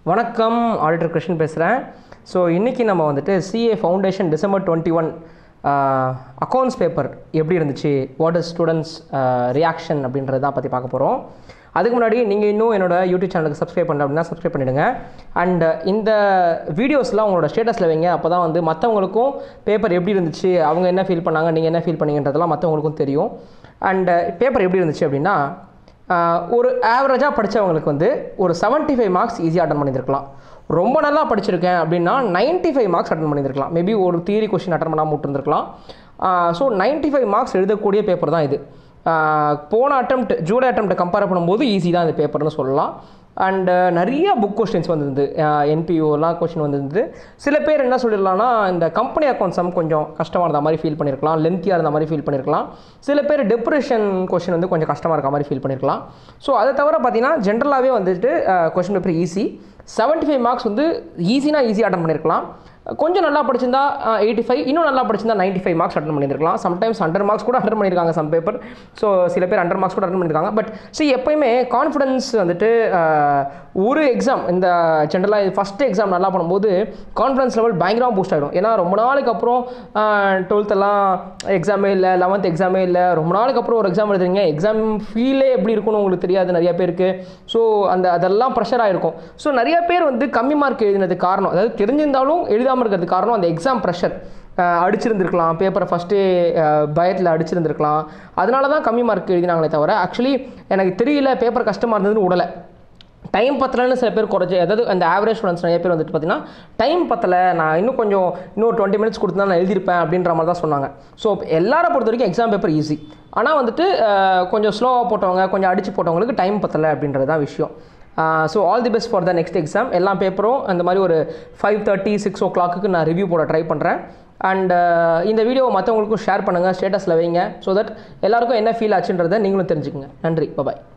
வணக்கம் ஆடிட்டர் கிருஷ்ணன் பேசுகிறேன் ஸோ இன்றைக்கி நம்ம வந்துட்டு CA foundation December twenty one accounts paper எப்படி இருந்துச்சு வாட் இஸ் ஸ்டூடெண்ட்ஸ் ரியாக்ஷன் அப்படின்றத தான் பற்றி பார்க்க போகிறோம் அதுக்கு முன்னாடி நீங்கள் இன்னும் என்னோட யூடியூப் சேனலுக்கு சப்ஸ்கிரைப் பண்ணல அப்படின்னா சப்ஸ்கிரைப் பண்ணிவிடுங்க அண்ட் இந்த வீடியோஸ்லாம் உங்களோட ஸ்டேட்டஸில் வைங்க அப்போ தான் வந்து மற்றவங்களுக்கும் பேப்பர் எப்படி இருந்துச்சு அவங்க என்ன ஃபீல் பண்ணாங்க நீங்கள் என்ன ஃபீல் பண்ணீங்கன்றதெல்லாம் மற்றவங்களுக்கும் தெரியும் அண்ட் பேப்பர் எப்படி இருந்துச்சு அப்படின்னா ஆஹ் ஒரு ஆவரேஜாக படித்தவங்களுக்கு வந்து ஒரு 75 ஃபைவ் மார்க்ஸ் ஈஸியாக அட்டன் பண்ணியிருக்கலாம் ரொம்ப நல்லா படிச்சிருக்கேன் அப்படின்னா 95 ஃபைவ் மார்க்ஸ் அட்டன் பண்ணியிருக்கலாம் மேபி ஒரு தியரி கொஸ்டின் அட்டன் பண்ணாமல் விட்டுருந்துருக்கலாம் ஸோ 95 ஃபைவ் மார்க்ஸ் எழுதக்கூடிய பேப்பர் தான் இது ஆஹ் போன அட்டம்ப்ட் ஜூலை அட்டம்ப்ட் கம்பேர் பண்ணும்போது ஈஸி தான் இந்த பேப்பர்னு சொல்லலாம் அண்ட் நிறைய புக் கொஸ்டின்ஸ் வந்திருந்து என்பிஓலாம் கொஸ்டின் வந்திருந்து சில பேர் என்ன சொல்லிடலாம்னா இந்த கம்பெனி அக்கௌண்ட் சம் கொஞ்சம் கஷ்டமாக இருந்த மாதிரி ஃபீல் பண்ணியிருக்கலாம் லென்த்தியாக இருந்த மாதிரி ஃபீல் பண்ணியிருக்கலாம் சில பேர் டெப்ரெஷன் கொஸ்டின் வந்து கொஞ்சம் கஷ்டமாக இருக்க மாதிரி ஃபீல் பண்ணியிருக்கலாம் ஸோ அதை தவிர பார்த்தீங்கன்னா ஜென்ரலாகவே வந்துட்டு question paper easy 75 five marks வந்து ஈஸினா ஈஸி அட்டன் பண்ணியிருக்கலாம் கொஞ்சம் நல்லா படிச்சிருந்தா எயிட்டி ஃபைவ் இன்னும் நல்லா படிச்சிருந்தா 95 ஃபைவ் மார்க்ஸ் அட்டன் பண்ணியிருக்கலாம் சம்டைம்ஸ் ஹண்ட்ரட் மார்க்ஸ் கூட அட்டன் பண்ணியிருக்காங்க சம் பேப்பர் ஸோ சில பேர் ஹண்ட்ரட் மார்க்ஸ் கூட அட்டன் பண்ணியிருக்காங்க பட் see எப்பயுமே கான்ஃபிடன்ஸ் வந்துட்டு ஆஹ், ஒரு எக்ஸாம் இந்த ஜென்ரலாக ஃபஸ்ட் எக்ஸாம் நல்லா பண்ணும்போது கான்ஃபிடன்ஸ் லெவல் பயங்கரமாக பூஸ்ட் ஆகிடும் ஏன்னா ரொம்ப நாளுக்கு அப்புறம் டுவெல்த்தெல்லாம் எக்ஸாமே இல்லை லெவன்த் எக்ஸாமே இல்லை ரொம்ப நாளுக்கு அப்புறம் ஒரு எக்ஸாம் எழுதுறீங்க எக்ஸாம் ஃபீலே எப்படி இருக்கும்னு உங்களுக்கு தெரியாது நிறைய பேருக்கு ஸோ அந்த அதெல்லாம் ப்ரெஷர் ஆகிருக்கும் ஸோ நிறைய பேர் வந்து கம்மி மார்க் எழுதினதுக்கு காரணம் அதாவது தெரிஞ்சிருந்தாலும் எழுதாமல் இருக்கிறதுக்கு காரணம் அந்த எக்ஸாம் ப்ரெஷர் அடிச்சிருந்துருக்கலாம் பேப்பரை ஃபஸ்ட்டு பயத்தில் அடிச்சிருந்துருக்கலாம் அதனால தான் கம்மி மார்க் எழுதினாங்களே தவிர ஆக்சுவலி எனக்கு தெரியல பேப்பர் கஷ்டமாக இருந்ததுன்னு விடலை டைம் பத்தலைன்னு சில பேர் குறைச்சி அதாவது அந்த ஆவரேஜ் ஸ்டூடெண்ட்ஸ் நிறைய பேர் வந்துட்டு பார்த்தீங்கன்னா டைம் பத்தலை நான் இன்னும் கொஞ்சம் இன்னும் டுவெண்ட்டி மினிட்ஸ் கொடுத்தா நான் எழுதியிருப்பேன் அப்படின்ற மாதிரி தான் சொன்னாங்க ஸோ எல்லாரை பொறுத்த வரைக்கும் எக்ஸாம் பேப்பர் ஈஸி ஆனால் வந்துட்டு அஹ், கொஞ்சம் ஸ்லோவாக போட்டவங்க கொஞ்சம் அடிச்சு போட்டவங்களுக்கு டைம் பத்தலை அப்படின்றது தான் விஷயம் so all the best for the next exam எல்லா பேப்பரும் அந்த மாதிரி ஒரு five thirty six o'clock நான் ரிவ்யூ போட ட்ரை பண்ணுறேன் அண்ட் இந்த வீடியோவை மற்றவங்களுக்கும் ஷேர் பண்ணுங்கள் ஸ்டேட்டஸில் வைங்க ஸோ தட் எல்லாருக்கும் என்ன ஃபீல் ஆச்சுன்றதை நீங்களும் தெரிஞ்சுக்கங்க நன்றி பாய்